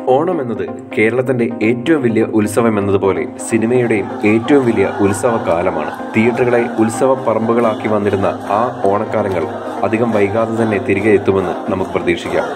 ഓണം എന്നത് കേരളത്തിന്റെ ഏറ്റവും വലിയ ഉത്സവം എന്നതുപോലെ സിനിമയുടെയും ഏറ്റവും വലിയ ഉത്സവ കാലമാണ് തിയേറ്ററുകളെ ഉത്സവ പറമ്പുകളാക്കി വന്നിരുന്ന ആ ഓണക്കാലങ്ങൾ അധികം വൈകാതെ തന്നെ തിരികെ എത്തുമെന്ന് നമുക്ക് പ്രതീക്ഷിക്കാം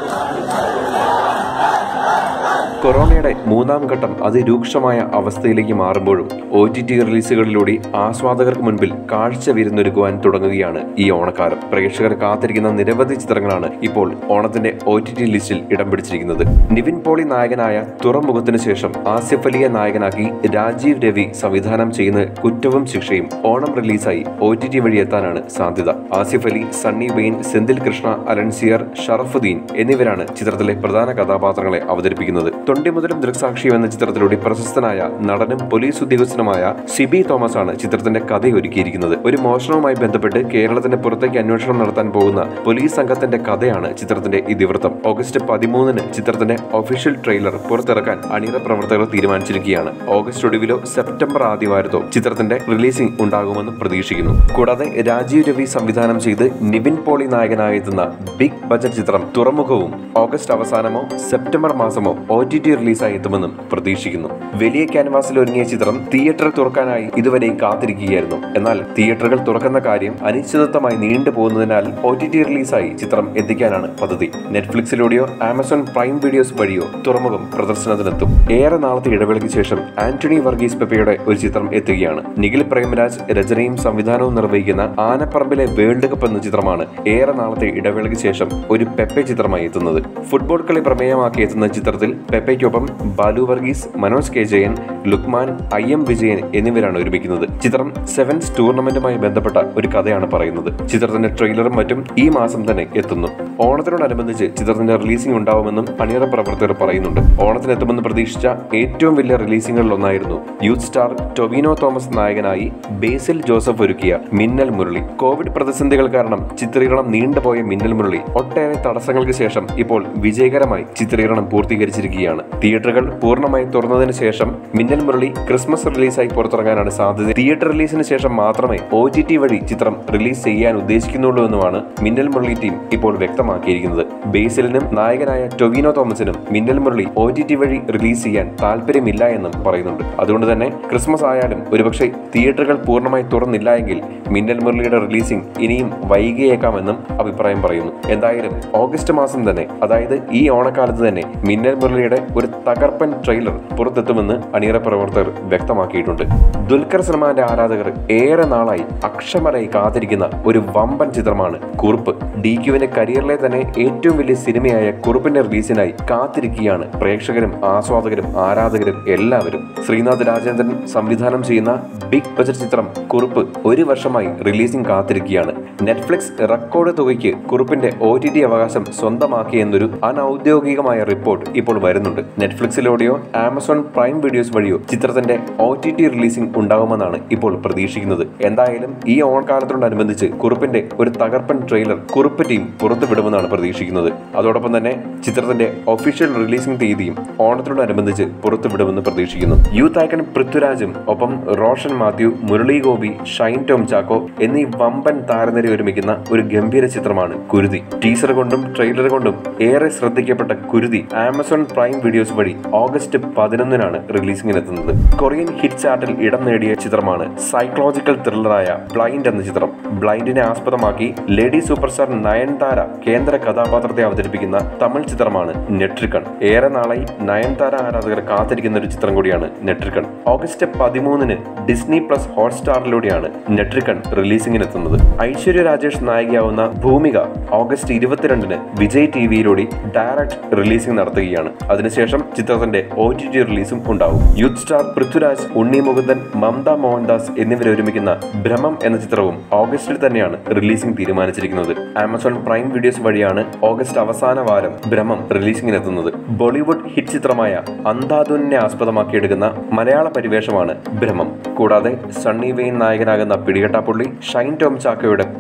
കൊറോണയുടെ മൂന്നാം ഘട്ടം അതിരൂക്ഷമായ അവസ്ഥയിലേക്ക് മാറുമ്പോഴും ഒ ടി ടി റിലീസുകളിലൂടെ ആസ്വാദകർക്ക് മുൻപിൽ കാഴ്ച വിരുന്നൊരുക്കുവാൻ തുടങ്ങുകയാണ് ഈ ഓണക്കാലം പ്രേക്ഷകർ കാത്തിരിക്കുന്ന നിരവധി ചിത്രങ്ങളാണ് ഇപ്പോൾ ഓണത്തിന്റെ ഒ ടി ടി ലിസ്റ്റിൽ ഇടം പിടിച്ചിരിക്കുന്നത് നിവിൻ പോളി നായകനായ തുറമുഖത്തിന് ശേഷം ആസിഫ് അലിയെ നായകനാക്കി രാജീവ് രവി സംവിധാനം ചെയ്യുന്ന കുറ്റവും ശിക്ഷയും ഓണം റിലീസായി ഒ ടി ടി വഴി എത്താനാണ് സാധ്യത ആസിഫ് അലി സണ്ണി വെയിൻ സെന്തിൽ കൃഷ്ണ അലൻസിയർ ഷറഫുദ്ദീൻ എന്നിവരാണ് ചിത്രത്തിലെ പ്രധാന കഥാപാത്രങ്ങളെ അവതരിപ്പിക്കുന്നത് തൊണ്ടി മുതലും ദൃക്സാക്ഷിയും എന്ന ചിത്രത്തിലൂടെ പ്രശസ്തനായ നടനും പോലീസ് ഉദ്യോഗസ്ഥനുമായ സിബി തോമസ് ആണ് ചിത്രത്തിന്റെ കഥയൊരുക്കിയിരിക്കുന്നത് ഒരു മോഷണവുമായി ബന്ധപ്പെട്ട് കേരളത്തിന്റെ പുറത്തേക്ക് അന്വേഷണം നടത്താൻ പോകുന്ന പോലീസ് സംഘത്തിന്റെ കഥയാണ് ചിത്രത്തിന്റെ ഇതിവൃത്തം ഓഗസ്റ്റ് പതിമൂന്നിന് ചിത്രത്തിന്റെ ഒഫീഷ്യൽ ട്രെയിലർ പുറത്തിറക്കാൻ അണിയറ പ്രവർത്തകർ തീരുമാനിച്ചിരിക്കുകയാണ് ഓഗസ്റ്റ് ഒടുവിലോ സെപ്റ്റംബർ ആദ്യവാരത്തോ ചിത്രത്തിന്റെ റിലീസിംഗ് ഉണ്ടാകുമെന്ന് പ്രതീക്ഷിക്കുന്നു കൂടാതെ രാജീവ് രവി സംവിധാനം ചെയ്ത് നിവിൻ പോളി നായകനായി എത്തുന്ന ബിഗ് ബജറ്റ് ചിത്രം തുറമുഖവും ഓഗസ്റ്റ് അവസാനമോ സെപ്റ്റംബർ മാസമോ ഒ ടി ടി റിലീസായി എത്തുമെന്നും പ്രതീക്ഷിക്കുന്നു വലിയ ക്യാൻവാസിൽ ഒരുങ്ങിയ ചിത്രം തിയേറ്റർ തുറക്കാനായി ഇതുവരെ കാത്തിരിക്കുകയായിരുന്നു എന്നാൽ തിയേറ്ററുകൾ തുറക്കുന്ന കാര്യം അനിശ്ചിതത്വമായി നീണ്ടു പോകുന്നതിനാൽ ഒ ടി ടി റിലീസായി ചിത്രം എത്തിക്കാനാണ് പദ്ധതി നെറ്റ്ഫ്ലിക്സിലൂടെയോ ആമസോൺ പ്രൈം വീഡിയോസ് വഴിയോ തുറമുഖം പ്രദർശനത്തിനെത്തും ഏറെ നാളത്തെ ഇടവേളയ്ക്ക് ശേഷം ആന്റണി വർഗീസ് പെപ്പയുടെ ഒരു ചിത്രം എത്തുകയാണ് നിഖിൽ പ്രേംരാജ് രചനയും സംവിധാനവും നിർവഹിക്കുന്ന ആനപ്പറമ്പിലെ വേൾഡ് കപ്പ് എന്ന ചിത്രമാണ് ഏറെ നാളത്തെ ഇടവേളയ്ക്ക് ശേഷം ഒരു പെപ്പെ ചിത്രമായി എത്തുന്നത് ഫുട്ബോൾ കളി പ്രമേയമാക്കി എത്തുന്ന ചിത്രത്തിൽ പെപ്പയ്ക്കൊപ്പം Balu Varghese Manoj K Jayan Lukman I M Vijayan എന്നിവരാണ് ഒരുമിക്കുന്നത് ചിത്രം സെവൻസ് ടൂർണമെന്റുമായി ബന്ധപ്പെട്ട ഒരു കഥയാണ് പറയുന്നത് ചിത്രത്തിന്റെ ട്രെയിലറും മറ്റും ഈ മാസം തന്നെ എത്തുന്നു ഓണത്തിനോടനുബന്ധിച്ച് ചിത്രത്തിന്റെ റിലീസിംഗ് ഉണ്ടാവുമെന്നും അണിയറ പ്രവർത്തകർ പറയുന്നുണ്ട് ഓണത്തിനെത്തുമെന്ന് പ്രതീക്ഷിച്ച ഏറ്റവും വലിയ റിലീസിംഗുകളിൽ ഒന്നായിരുന്നു യൂത്ത് സ്റ്റാർ ടൊവിനോ തോമസ് നായകനായി ബേസിൽ ജോസഫ് ഒരുക്കിയ മിന്നൽ മുരളി കോവിഡ് പ്രതിസന്ധികൾ കാരണം ചിത്രീകരണം നീണ്ടുപോയ മിന്നൽ മുരളി ഒട്ടേറെ തടസ്സങ്ങൾക്ക് ശേഷം ഇപ്പോൾ വിജയകരമായി ചിത്രീകരണം പൂർത്തീകരിച്ചിരിക്കുകയാണ് തിയേറ്ററുകൾ പൂർണ്ണമായി തുറന്നതിന് ശേഷം മിന്നൽ മുരളി ക്രിസ്മസ് റിലീസായി പുറത്തിറങ്ങാനാണ് സാധ്യത തിയേറ്റർ റിലീസിന് ശേഷം മാത്രമേ ഒ ടി ടി വഴി ചിത്രം റിലീസ് ചെയ്യാൻ ഉദ്ദേശിക്കുന്നുള്ളൂ എന്നുമാണ് മിന്നൽ മുരളി ടീം ഇപ്പോൾ വ്യക്തമാക്കിയിരിക്കുന്നത് ബേസിലിനും നായകനായ ടൊവിനോ തോമസിനും Minnal Murali O T T വഴി റിലീസ് ചെയ്യാൻ താല്പര്യമില്ല എന്നും പറയുന്നുണ്ട് അതുകൊണ്ട് തന്നെ ക്രിസ്മസ് ആയാലും ഒരുപക്ഷെ തിയേറ്ററുകൾ പൂർണ്ണമായി തുറന്നില്ല എങ്കിൽ മിന്നൽ മുരളിയുടെ റിലീസിംഗ് ഇനിയും വൈകിയേക്കാമെന്നും അഭിപ്രായം പറയുന്നു എന്തായാലും ഓഗസ്റ്റ് മാസം തന്നെ അതായത് ഈ ഓണക്കാലത്ത് തന്നെ മിന്നൽ മുരളിയുടെ ഒരു തകർപ്പൻ ട്രെയിലർ പുറത്തെത്തുമെന്ന് അണിയറ പ്രവർത്തകർ വ്യക്തമാക്കിയിട്ടുണ്ട് ദുൽഖർ സൽമാന്റെ ആരാധകർ ഏറെ നാളായി അക്ഷമരായി കാത്തിരിക്കുന്ന ഒരു വമ്പൻ ചിത്രമാണ് കുറുപ്പ് ഡി ക്യുവിന്റെ കരിയറിലെ തന്നെ ഏറ്റവും വലിയ സിനിമയായ കുറുപ്പിന്റെ റിലീസിനായി കാത്തിരിക്കുകയാണ് പ്രേക്ഷകരും ആസ്വാദകരും ആരാധകരും എല്ലാവരും ശ്രീനാഥ് രാജേന്ദ്രൻ സംവിധാനം ചെയ്യുന്ന ബിഗ് ബജറ്റ് ചിത്രം കുറുപ്പ് ഒരു വർഷമായി റിലീസിംഗ് കാത്തിരിക്കുകയാണ് നെറ്റ്ഫ്ലിക്സ് റെക്കോർഡ് തുകയ്ക്ക് കുറുപ്പിന്റെ ഒ ടി ടി അവകാശം സ്വന്തമാക്കിയെന്നൊരു അനൌദ്യോഗികമായ റിപ്പോർട്ട് ഇപ്പോൾ വരുന്നുണ്ട് നെറ്റ്ഫ്ലിക്സിലൂടെയോ ആമസോൺ പ്രൈം വീഡിയോസ് വഴിയോ ചിത്രത്തിന്റെ ഒ ടി ടി റിലീസിംഗ് ഉണ്ടാകുമെന്നാണ് ഇപ്പോൾ പ്രതീക്ഷിക്കുന്നത് എന്തായാലും ഈ ഓണക്കാലത്തോടനുബന്ധിച്ച് കുറുപ്പിന്റെ ഒരു തകർപ്പൻ ട്രെയിലർ കുറുപ്പ് ടീം പുറത്തുവിടുമെന്നാണ് പ്രതീക്ഷിക്കുന്നത് അതോടൊപ്പം തന്നെ ചിത്രത്തിന്റെ ഒഫീഷ്യൽ റിലീസിംഗ് തീയതിയും ഓണത്തിനോടനുബന്ധിച്ച് പുറത്തുവിടുമെന്ന് പ്രതീക്ഷിക്കുന്നു യൂത്ത് ഐക്കൺ പൃഥ്വിരാജും ഒപ്പം റോഷൻ മാത്യു മുരളി ഗോപി ഷൈൻ ടോം ചാക്കോ എന്നീ വമ്പൻ താരനിര ഒരുമിക്കുന്ന ഒരു ഗംഭീര ചിത്രമാണ് കുരുതി ടീസർ കൊണ്ടും ട്രെയിലർ കൊണ്ടും ഏറെ ശ്രദ്ധിക്കപ്പെട്ട കുരുതി ആമസോൺ പ്രൈം വീഡിയോസ് വഴി ഓഗസ്റ്റ് പതിനൊന്നിനാണ് റിലീസിംഗിനെത്തുന്നത് കൊറിയൻ ഹിറ്റ് ചാർട്ടിൽ ഇടം നേടിയ ചിത്രമാണ് സൈക്കോളജിക്കൽ ത്രില്ലറായ ബ്ലൈൻഡ് എന്ന ചിത്രം ബ്ലൈൻഡിനെ ആസ്പദമാക്കി ലേഡി സൂപ്പർ സ്റ്റാർ നയൻതാര കേന്ദ്ര കഥാപാത്രത്തെ അവതരിപ്പിക്കുന്ന തമിഴ് ചിത്രമാണ് നെട്രിക്കൺ ഏറെ നാളായി നയൻതാര ആരാധകർ കാത്തിരിക്കുന്ന ഒരു ചിത്രം കൂടിയാണ് നെട്രിക്കൺ ഓഗസ്റ്റ് പതിമൂന്നിന് ഡിസ്നി പ്ലസ് ഹോട്ട്സ്റ്റാറിലൂടെയാണ് നെട്രിക്കൺ റിലീസിംഗിനെത്തുന്നത് ഐശ്വര്യ രാജേഷ് നായികയാവുന്ന ഭൂമിക ഓഗസ്റ്റ് ഇരുപത്തിരണ്ടിന് വിജയ് ടി വിയിലൂടെ ഡയറക്ട് റിലീസിംഗ് നടത്തുകയാണ് അതിനുശേഷം ചിത്രത്തിന്റെ ഒ ടി ടി റിലീസും ഉണ്ടാവും യൂത്ത് സ്റ്റാർ പൃഥ്വിരാജ് ഉണ്ണി മുകുന്ദൻ മമത മോഹൻദാസ് എന്നിവരെ ഒരുമിക്കുന്ന ഭ്രമം എന്ന ചിത്രവും ഓഗസ്റ്റിൽ തന്നെയാണ് റിലീസിംഗ് തീരുമാനിച്ചിരിക്കുന്നത് ആമസോൺ പ്രൈം വീഡിയോസ് വഴിയാണ് ഓഗസ്റ്റ് അവസാന വാരം ഭ്രമം റിലീസിംഗിനെത്തുന്നത് ബോളിവുഡ് ഹിറ്റ് ചിത്രമായ അന്ധാധുനെ ആസ്പദമാക്കി എടുക്കുന്ന മലയാള പരിവേഷമാണ് ഭ്രമം കൂടാതെ സണ്ണി വെയിൻ നായകനാകുന്ന പിടികെട്ടാപ്പുള്ളി ഷൈൻ ടോം ചാക്കോയുടെ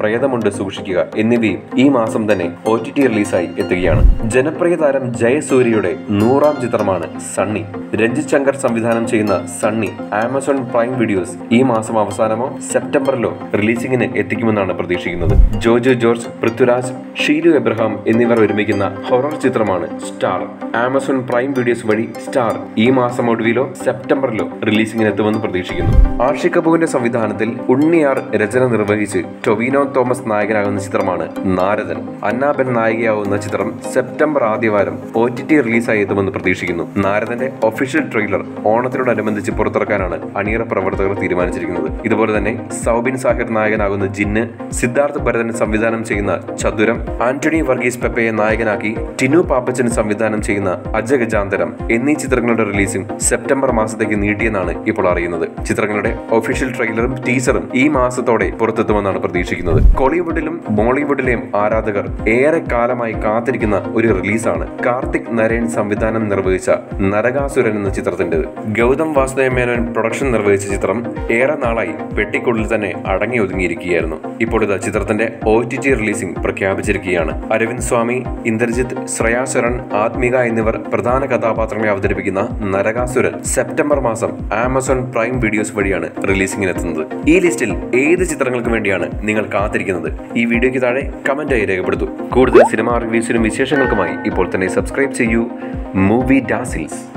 പ്രേതമുണ്ട് സൂക്ഷിക്കുക എന്നിവയും ഈ മാസം തന്നെ ഒ ടി ടി റിലീസായി എത്തുകയാണ് ജനപ്രിയ താരം ജയസൂര്യയുടെ നൂറാം ചിത്രമാണ് സണ്ണി രഞ്ജിത് ശങ്കർ സംവിധാനം ചെയ്യുന്ന സണ്ണി ആമസോൺ പ്രൈം വീഡിയോസ് ഈ മാസം അവസാനമോ സെപ്റ്റംബറിലോ റിലീസിംഗിന് എത്തിക്കുമെന്നാണ് പ്രതീക്ഷിക്കുന്നത് ജോജോ ജോർജ് പൃഥ്വിരാജ് ഷീലു എബ്രഹാം എന്നിവർ ഒരുമിക്കുന്ന ഹൊറർ ചിത്രമാണ് സ്റ്റാർ ആമസോൺ പ്രൈം വീഡിയോസ് വഴി സ്റ്റാർ ഈ മാസം ഒടുവിലോ സെപ്റ്റംബറിലോ റിലീസിംഗിന് എത്തുമെന്ന് പ്രതീക്ഷിക്കുന്നു ആഷി കപൂറിന്റെ സംവിധാനത്തിൽ ഉണ്ണിയാർ രചന നിർവഹിച്ച് ടൊവിനോ തോമസ് നായകനാകുന്ന ചിത്രമാണ് നാരദൻ അന്നാബൻ നായികയാവുന്ന ചിത്രം സെപ്റ്റംബർ ആദ്യവാരം ഒ ടി ടി റിലീസായി എത്തുമെന്ന് പ്രതീക്ഷിക്കുന്നു നാരദന്റെ ഒഫീഷ്യൽ ട്രെയിലർ ഓണത്തിനോടനുബന്ധിച്ച് പുറത്തിറക്കാനാണ് അണിയറ പ്രവർത്തകർ തീരുമാനിച്ചിരിക്കുന്നത് ഇതുപോലെ തന്നെ സൗബിൻ സാഹിർ നായകനാകുന്ന ജിന്ന് സിദ്ധാർത്ഥ് ഭരതൻ സംവിധാനം ചെയ്യുന്ന ചതുരം ആന്റണി വർഗീസ് പെപ്പയെ നായകനാക്കി ടിനു പാപ്പച്ചൻ സംവിധാനം ചെയ്യുന്ന അജഗജാന്തരം എന്നീ ചിത്രങ്ങളുടെ റിലീസും സെപ്റ്റംബർ മാസത്തേക്ക് നീട്ടിയെന്നാണ് ഇപ്പോൾ അറിയുന്നത് ചിത്രങ്ങളുടെ ഒഫീഷ്യൽ ട്രെയിലറും ടീസറും ഈ മാസത്തോടെ പുറത്തെത്തുമെന്നാണ് പ്രതീക്ഷിക്കുന്നത് കോളിവുഡിലും ബോളിവുഡിലെയും ആരാധകർ ഏറെ കാലമായി കാത്തിരിക്കുന്ന ഒരു റിലീസാണ് കാർത്തിക് നരേൻ സംവിധാനം നിർവഹിച്ച നരകാസുരൻ എന്ന ചിത്രത്തിൻ്റെത് ഗൗതം വാസുദേവ മേനോൻ പ്രൊഡക്ഷൻ നിർവഹിച്ച ചിത്രം ഏറെ നാളായി പെട്ടിക്കുള്ളിൽ തന്നെ അടങ്ങി ഒതുങ്ങിയിരിക്കുകയായിരുന്നു ഇപ്പോൾ ഇത് ചിത്രത്തിന്റെ ഒ ടി ടി റിലീസിംഗ് പ്രഖ്യാപിച്ചിരിക്കുകയാണ് അരവിന്ദ് സ്വാമി ഇന്ദ്രജിത്ത് ശ്രേയാ ശരൺ ആത്മിക എന്നിവർ പ്രധാന കഥാപാത്രങ്ങളെ അവതരിപ്പിക്കുന്ന നരകാസുരൻ സെപ്റ്റംബർ മാസം ആമസോൺ പ്രൈം വീഡിയോസ് വഴിയാണ് റിലീസിംഗിനെത്തുന്നത് ഈ ലിസ്റ്റിൽ ഏത് ചിത്രങ്ങൾക്ക് വേണ്ടിയാണ് നിങ്ങൾ കാത്തിരിക്കുന്നത് ഈ വീഡിയോയ്ക്ക് താഴെ കമന്റായി രേഖപ്പെടുത്തൂ കൂടുതൽ സിനിമാ റിവ്യൂസിനും വിശേഷങ്ങൾക്കുമായി ഇപ്പോൾ തന്നെ സബ്സ്ക്രൈബ് ചെയ്യൂ മൂവി ഡാസിൽസ്